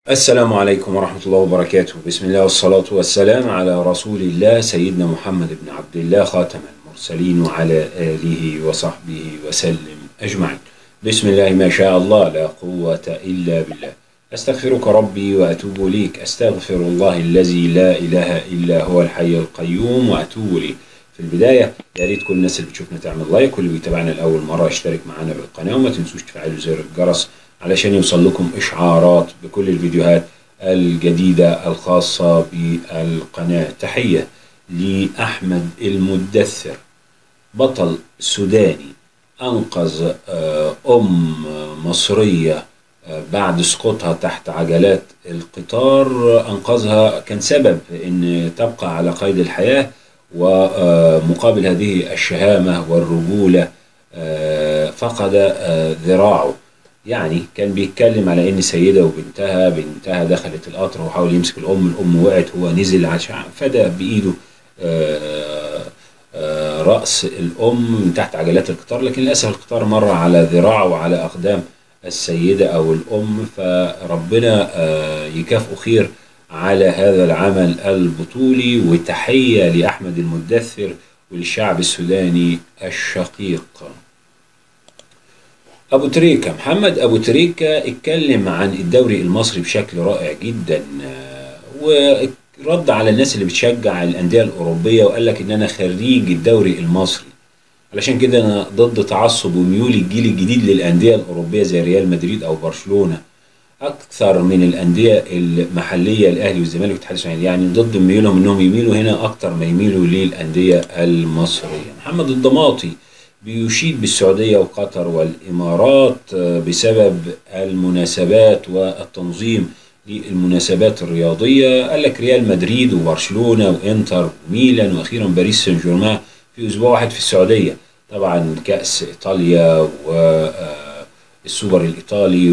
السلام عليكم ورحمة الله وبركاته بسم الله والصلاة والسلام على رسول الله سيدنا محمد بن عبد الله خاتم المرسلين وعلى آله وصحبه وسلم أجمعين بسم الله ما شاء الله لا قوة إلا بالله أستغفرك ربي وأتوب إليك أستغفر الله الذي لا إله إلا هو الحي القيوم وأتوب إليه في البداية يا ريت كل الناس اللي بتشوفنا تعمل لايك واللي بيتابعنا لأول مرة يشترك معنا بالقناة وما تنسوش تفعلوا زر الجرس علشان يوصل لكم إشعارات بكل الفيديوهات الجديدة الخاصة بالقناة تحية لأحمد المدثر بطل سوداني أنقذ آه، أم مصرية آه، بعد سقوطها تحت عجلات القطار أنقذها كان سبب إن تبقى على قيد الحياة ومقابل هذه الشهامة والرجولة آه، فقد آه، ذراعه يعني كان بيتكلم على ان سيده وبنتها بنتها دخلت القطر وحاول يمسك الام الام وقعت هو نزل عشان فدى بايده آه، آه، راس الام من تحت عجلات القطار لكن للاسف القطار مر على ذراعه وعلى اقدام السيده او الام فربنا آه، يكافئه خير على هذا العمل البطولي وتحيه لاحمد المدثر وللشعب السوداني الشقيق ابو تريكه محمد ابو تريكه اتكلم عن الدوري المصري بشكل رائع جدا آه، ورد على الناس اللي بتشجع الانديه الاوروبيه وقال لك ان انا خريج الدوري المصري علشان كده انا ضد تعصب وميول الجيل الجديد للانديه الاوروبيه زي ريال مدريد او برشلونه اكثر من الانديه المحليه الاهلي والزمالك والاتحاد السعودي يعني ضد ميولهم انهم يميلوا هنا اكتر ما يميلوا للانديه المصريه محمد الضماطي بيشيد بالسعودية وقطر والإمارات آه، بسبب المناسبات والتنظيم للمناسبات الرياضية قال لك ريال مدريد وبرشلونة وإنتر وميلان وأخيرا باريس سان جيرمان في أسبوع واحد في السعودية طبعا كأس إيطاليا والسوبر الإيطالي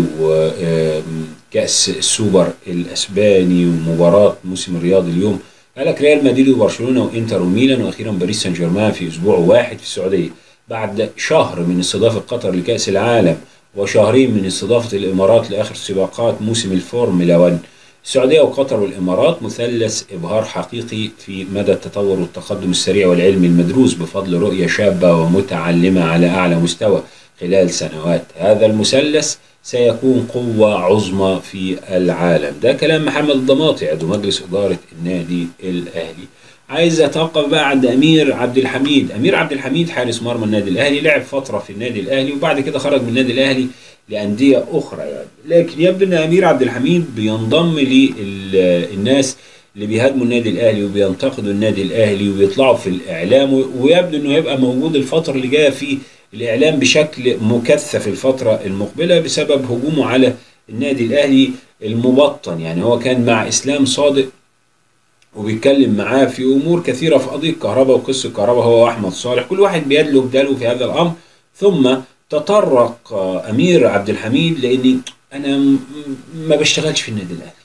وكأس السوبر الأسباني ومباراة موسم الرياضي اليوم قال لك ريال مدريد وبرشلونة وإنتر وميلان وأخيرا باريس سان جيرمان في أسبوع واحد في السعودية بعد شهر من استضافة قطر لكأس العالم وشهرين من استضافة الإمارات لآخر سباقات موسم الفورمولا 1 السعودية وقطر والإمارات مثلث إبهار حقيقي في مدى التطور والتقدم السريع والعلم المدروس بفضل رؤية شابة ومتعلمة على أعلى مستوى خلال سنوات هذا المثلث سيكون قوة عظمى في العالم ده كلام محمد الضماطي عضو مجلس إدارة النادي الأهلي عايز اتوقف بقى عند امير عبد الحميد امير عبد الحميد حارس مرمى النادي الاهلي لعب فتره في النادي الاهلي وبعد كده خرج من النادي الاهلي لانديه اخرى يعني لكن يبدو ان امير عبد الحميد بينضم للناس اللي بيهاجموا النادي الاهلي وبينتقدوا النادي الاهلي وبيطلعوا في الاعلام ويبدو انه هيبقى موجود الفتره اللي جايه في الاعلام بشكل مكثف الفتره المقبله بسبب هجومه على النادي الاهلي المبطن يعني هو كان مع اسلام صادق وبيتكلم معاه في امور كثيره في قضيه كهرباء وقصه كهرباء هو واحمد صالح كل واحد بيدلو بدلو في هذا الامر ثم تطرق آه، امير عبد الحميد لاني انا م- ما بشتغلش في النادي الاهلي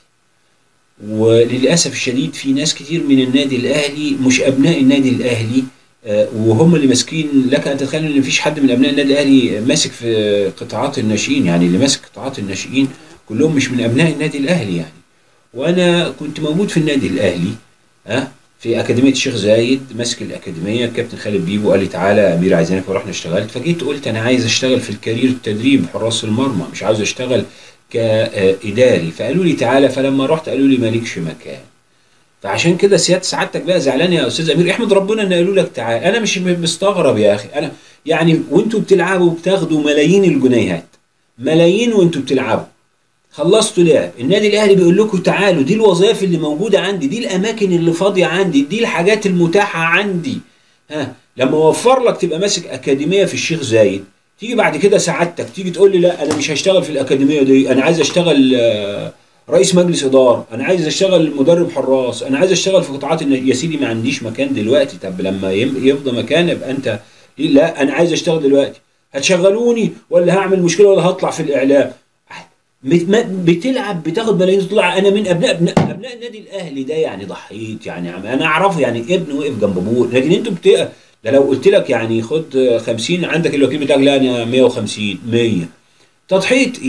وللاسف الشديد في ناس كتير من النادي الاهلي مش ابناء النادي الاهلي آه، وهم اللي ماسكين لك ان تتخيل ان مفيش حد من ابناء النادي الاهلي ماسك في قطاعات الناشئين يعني اللي ماسك قطاعات الناشئين كلهم مش من ابناء النادي الاهلي يعني وانا كنت موجود في النادي الاهلي ها في اكاديميه الشيخ زايد ماسك الاكاديميه الكابتن خالد بيبو قال لي تعالى يا امير عايزينك ورحنا اشتغلت فجيت قلت انا عايز اشتغل في الكارير التدريب حراس المرمى مش عاوز اشتغل كاداري فقالوا لي تعالى فلما رحت قالوا لي مالكش مكان فعشان كده سياده سعادتك بقى زعلان يا استاذ امير احمد ربنا ان قالوا لك تعالى انا مش مستغرب يا اخي انا يعني وانتوا بتلعبوا بتاخدوا ملايين الجنيهات ملايين وانتوا بتلعبوا خلصتوا لعب النادي الاهلي بيقول لكم تعالوا دي الوظائف اللي موجوده عندي دي الاماكن اللي فاضيه عندي دي الحاجات المتاحه عندي ها لما اوفر لك تبقى ماسك اكاديميه في الشيخ زايد تيجي بعد كده سعادتك تيجي تقول لي لا انا مش هشتغل في الاكاديميه دي انا عايز اشتغل آه، رئيس مجلس اداره انا عايز اشتغل مدرب حراس انا عايز اشتغل في قطاعات الن- يا سيدي ما عنديش مكان دلوقتي طب لما يم- يفضى مكان يبقى انت لا انا عايز اشتغل دلوقتي هتشغلوني ولا هعمل مشكله ولا هطلع في الاعلام بت- ما- بتلعب بتاخد ملايين تطلع انا من ابناء ابناء, أبناء النادي الاهلي ده يعني ضحيت يعني عم- انا اعرفه يعني ابن وقف جنب ابوه لكن انتوا بت... ده لو قلت لك يعني خد 50 عندك الوكيل بتاعك لا انا 150 100 تضحيه ايه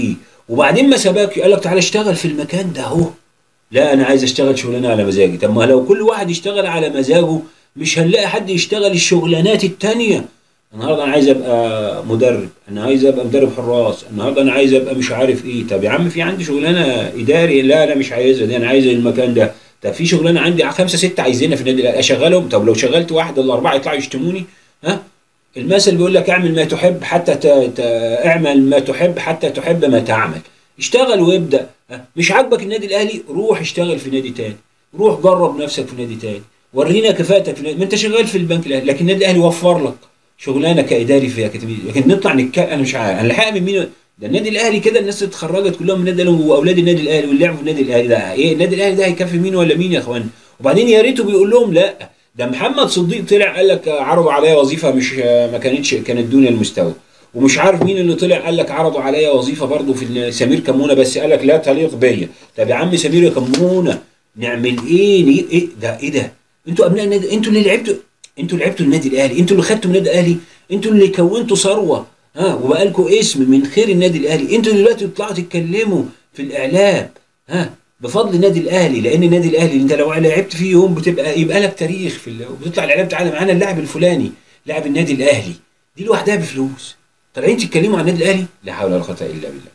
وبعدين ما سباك قال لك تعالى اشتغل في المكان ده اهو لا انا عايز اشتغل شغلانه على مزاجي طب ما لو كل واحد يشتغل على مزاجه مش هنلاقي حد يشتغل الشغلانات التانية النهارده انا عايز ابقى مدرب انا عايز ابقى مدرب حراس النهارده انا عايز ابقى مش عارف ايه طب يا عم في عندي شغلانه اداري لا انا مش عايزها دي انا عايز المكان ده طب في شغلانه عندي خمسه سته عايزينها في النادي الأهلي، اشغلهم طب لو شغلت واحد الا اربعه يطلعوا يشتموني ها المثل بيقول لك اعمل ما تحب حتى ت... ت... اعمل ما تحب حتى تحب ما تعمل اشتغل وابدا ها؟ مش عاجبك النادي الاهلي روح اشتغل في نادي تاني روح جرب نفسك في نادي تاني ورينا كفاءتك في نادي ما انت شغال في البنك الاهلي لكن النادي الاهلي وفر لك شغلانه كاداري في اكاديميه لكن نطلع نتكلم انا مش عارف انا الحقيقه من مين ده النادي الاهلي كده الناس اللي اتخرجت كلهم من النادي الاهلي واولاد النادي الاهلي واللي لعبوا في النادي الاهلي ده ايه النادي الاهلي ده هيكفي مين ولا مين يا اخوان وبعدين يا ريته بيقول لهم لا ده محمد صديق طلع قال لك عرضوا عليا وظيفه مش ما كانتش كانت دون المستوى ومش عارف مين اللي طلع قال لك عرضوا عليا وظيفه برضه في سمير كمونه بس قال لك لا تليق بيا طب يا عم سمير كمونه نعمل ايه ني- ايه ده ايه ده انتوا ابناء النادي انتوا اللي لعبتوا انتوا اللي لعبتوا النادي الاهلي انتوا اللي خدتوا النادي الاهلي انتوا اللي كونتوا ثروه ها وبقى لكم اسم من خير النادي الاهلي انتوا اللي دلوقتي بتطلعوا تتكلموا في الاعلام ها بفضل النادي الاهلي لان النادي الاهلي انت لو لعبت فيه يوم بتبقى يبقى لك تاريخ في ال- وبتطلع الاعلام تعالى معانا اللاعب الفلاني لاعب النادي الاهلي دي لوحدها بفلوس طالعين تتكلموا عن النادي الاهلي لا حول ولا قوه الا بالله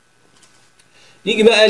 نيجي بقى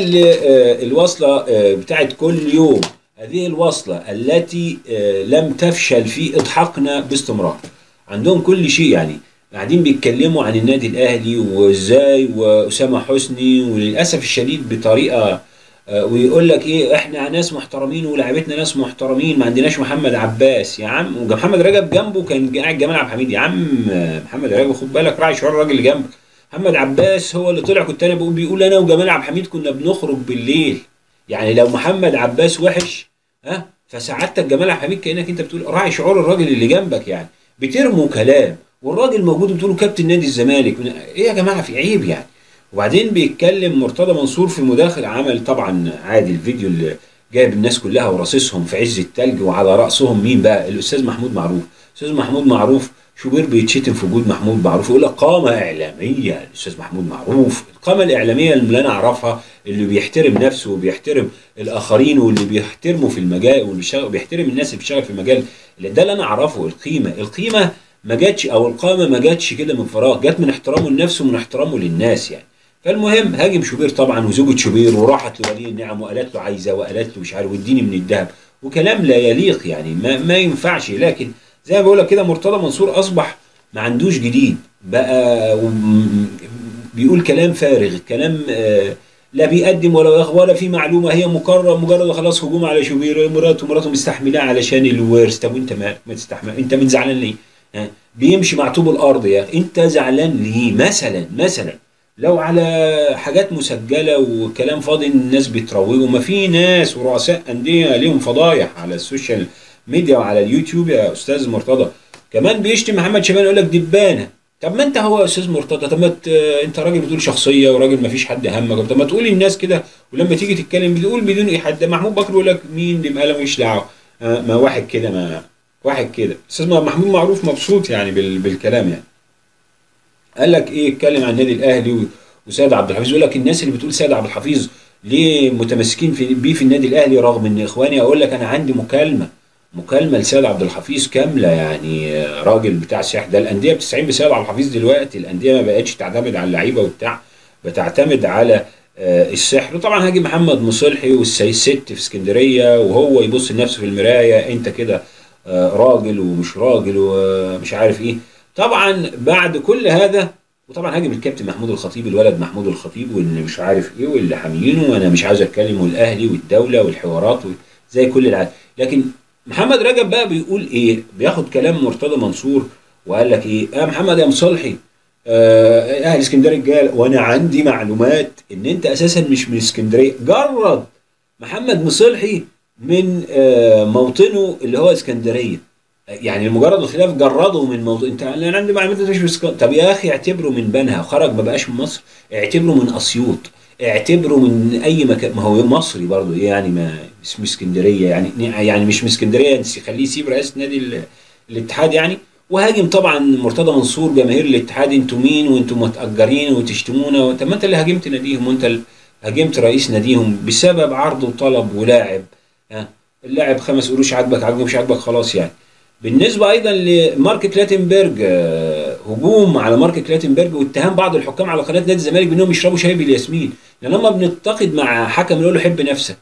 الوصلة بتاعت كل يوم هذه الوصلة التي آه، لم تفشل في إضحاكنا باستمرار عندهم كل شيء يعني قاعدين بيتكلموا عن النادي الأهلي وإزاي وأسامة حسني وللأسف الشديد بطريقة آه، ويقول لك إيه إحنا ناس محترمين ولاعيبتنا ناس محترمين ما عندناش محمد عباس يا عم ومحمد رجب جنبه كان قاعد جمال عبد الحميد يا عم آه، محمد رجب خد بالك راعي شعور الراجل اللي جنبك محمد عباس هو اللي طلع كنت انا بقول بيقول انا وجمال عبد الحميد كنا بنخرج بالليل يعني لو محمد عباس وحش ها فسعادتك جمال عبد الحميد كانك انت بتقول راعي شعور الراجل اللي جنبك يعني بترموا كلام والراجل موجود بتقولوا كابتن نادي الزمالك ايه يا جماعه في عيب يعني وبعدين بيتكلم مرتضى منصور في مداخل عمل طبعا عادي الفيديو اللي جايب الناس كلها ورصصهم في عز التلج وعلى راسهم مين بقى الاستاذ محمود معروف الاستاذ محمود معروف شوبير بيتشتم في وجود محمود معروف يقول لك قامه اعلاميه الاستاذ محمود معروف القامه الاعلاميه اللي انا اعرفها اللي بيحترم نفسه وبيحترم الاخرين واللي بيحترمه في المجال واللي بيشتغل- بيحترم الناس اللي بتشتغل في المجال اللي ده اللي انا اعرفه القيمه القيمه ما جاتش او القامه ما جاتش كده من فراغ جت من احترامه لنفسه ومن احترامه للناس يعني فالمهم هاجم شوبير طبعا وزوجة شوبير وراحت لولي النعم وقالت له عايزه وقالت له مش عارف واديني من الذهب وكلام لا يليق يعني ما, ما ينفعش لكن زي ما بقول لك كده مرتضى منصور اصبح ما عندوش جديد بقى وم- بيقول كلام فارغ كلام آه، لا بيقدم ولا ياخ- ولا في معلومه هي مقرر مجرد خلاص هجوم على شوبير مراته مراته مستحملاه علشان الورث طب وانت مالك ما تستحمل انت من زعلان ليه؟ ها؟ بيمشي مع طوب الارض يا أخي. انت زعلان ليه؟ مثلا مثلا لو على حاجات مسجله وكلام فاضي الناس بتروجه ما في ناس ورؤساء انديه ليهم فضايح على السوشيال ميديا وعلى اليوتيوب يا استاذ مرتضى كمان بيشتم محمد شبان يقول لك دبانه طب ما انت هو يا استاذ مرتضى طب ما ت- انت راجل بتقول شخصيه وراجل ما فيش حد همك طب ما تقول للناس كده ولما تيجي تتكلم بتقول بدون اي حد محمود بكر يقول لك مين دي ما مش دعوه آه، ما واحد كده ما واحد كده استاذ محمود معروف مبسوط يعني بال... بالكلام يعني قال لك ايه اتكلم عن النادي الاهلي و- وسيد عبد الحفيظ يقول لك الناس اللي بتقول سيد عبد الحفيظ ليه متمسكين في بيه في النادي الاهلي رغم ان اخواني اقول لك انا عندي مكالمه مكالمه لسيد عبد الحفيظ كامله يعني آه، راجل بتاع السياح ده الانديه بتستعين بسيد عبد الحفيظ دلوقتي الانديه ما بقتش تعتمد على اللعيبه وبتاع بتعتمد على آه، السحر وطبعا هاجي محمد مصلحي والسيد ست في اسكندريه وهو يبص لنفسه في المرايه انت كده آه، راجل ومش راجل ومش عارف ايه طبعا بعد كل هذا وطبعا هاجم الكابتن محمود الخطيب الولد محمود الخطيب واللي مش عارف ايه واللي حاميينه وانا مش عاوز اتكلم والاهلي والدوله والحوارات و- زي كل العالم لكن محمد رجب بقى بيقول ايه بياخد كلام مرتضى منصور وقال لك ايه يا محمد يا مصلحي آه، اهل اسكندريه رجال وانا عندي معلومات ان انت اساسا مش من اسكندريه جرد محمد مصلحي من آه، موطنه اللي هو اسكندريه يعني مجرد الخلاف جرده من موضوع انت انا عندي معلومات انت مش من اسكندريه طب يا اخي اعتبره من بنها خرج ما بقاش من مصر اعتبره من اسيوط اعتبره من اي مكان ما هو مصري برضه إيه يعني ما اسمه اسكندريه يعني يعني مش من اسكندريه خليه يسيب رئاسه نادي ال- الاتحاد يعني وهاجم طبعا مرتضى منصور جماهير الاتحاد انتوا مين وانتوا متاجرين وتشتمونا طب ما انت اللي هاجمت ناديهم وانت اللي هاجمت رئيس ناديهم بسبب عرض وطلب ولاعب ها اللاعب خمس قروش عاجبك عاجبك مش عاجبك خلاص يعني بالنسبه ايضا لمارك كلاتنبرج آه، هجوم على مارك كلاتنبرج واتهام بعض الحكام على قناه نادي الزمالك بانهم يشربوا شاي بالياسمين لان لما بنتقد مع حكم نقول له حب نفسك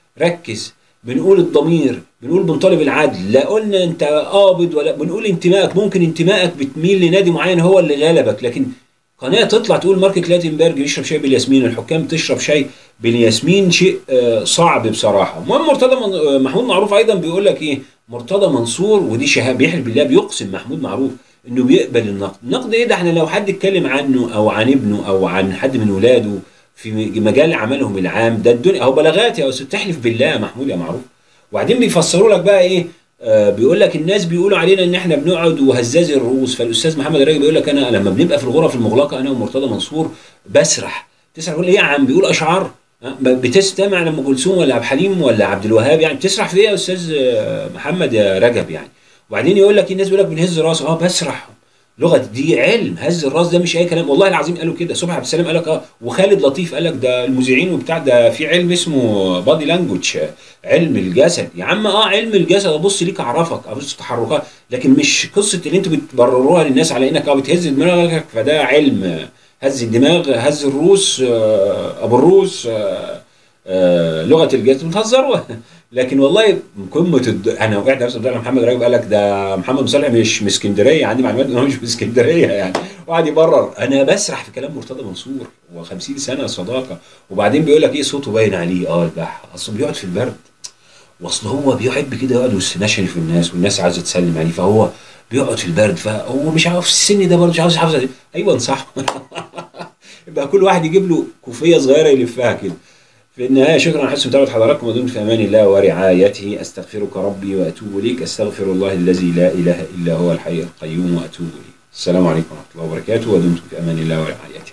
ركز بنقول الضمير بنقول بنطالب العدل لا قلنا انت قابض ولا بنقول انتمائك ممكن انتمائك بتميل لنادي معين هو اللي غلبك لكن قناه تطلع تقول مارك كلاتنبرج يشرب شاي بالياسمين الحكام تشرب شاي بالياسمين شيء آه، صعب بصراحه المهم مرتضى من- آه، محمود معروف ايضا بيقول لك ايه مرتضى منصور ودي شهاده بيحلف بالله بيقسم محمود معروف انه بيقبل النقد النقد ايه ده احنا لو حد اتكلم عنه او عن ابنه او عن حد من ولاده في مجال عملهم العام ده الدنيا اهو بلاغات يا استاذ تحلف بالله يا محمود يا معروف وبعدين بيفسروا لك بقى ايه آه بيقول لك الناس بيقولوا علينا ان احنا بنقعد وهزاز الرؤوس فالاستاذ محمد الراجل بيقول لك انا لما بنبقى في الغرف المغلقه انا ومرتضى منصور بسرح تسرح يقول ايه يا عم بيقول اشعار ها؟ ب- بتستمع لام كلثوم ولا عبد الحليم ولا عبد الوهاب يعني بتسرح في ايه يا استاذ آه، محمد يا رجب يعني وبعدين يقول لك الناس بيقول لك بنهز راسه اه بسرح لغه دي علم هز الراس ده مش اي كلام والله العظيم قالوا كده صبحي عبد السلام قال لك اه وخالد لطيف قال لك ده المذيعين وبتاع ده في علم اسمه بادي لانجوج علم الجسد يا عم اه علم الجسد ابص ليك اعرفك ابص تحركات لكن مش قصه اللي انتوا بتبرروها للناس على انك اه بتهز دماغك فده علم آه، هز الدماغ هز الروس آه، ابو الروس آه، آه، لغه الجسد بتهزروا لكن والله قمه الد... انا وقعت نفسي بتاع محمد راجب قال لك ده محمد مصالح مش من اسكندريه عندي معلومات ان هو مش من اسكندريه يعني وقعد يبرر انا بسرح في كلام مرتضى منصور و50 سنه صداقه وبعدين بيقول لك ايه صوته باين عليه اه البح اصله بيقعد في البرد واصل هو بيحب كده يقعد وسط نشري الناس والناس عايزه تسلم عليه فهو بيقعد في البرد فهو مش عارف في السن ده برضه مش عاوز يحافظ عليه ايوه صح يبقى كل واحد يجيب له كوفيه صغيره يلفها كده في النهايه شكرا على حسن متابعه حضراتكم ودمتم في امان الله ورعايته استغفرك ربي واتوب اليك استغفر الله الذي لا اله الا هو الحي القيوم واتوب اليه السلام عليكم ورحمه الله وبركاته ودمتم في امان الله ورعايته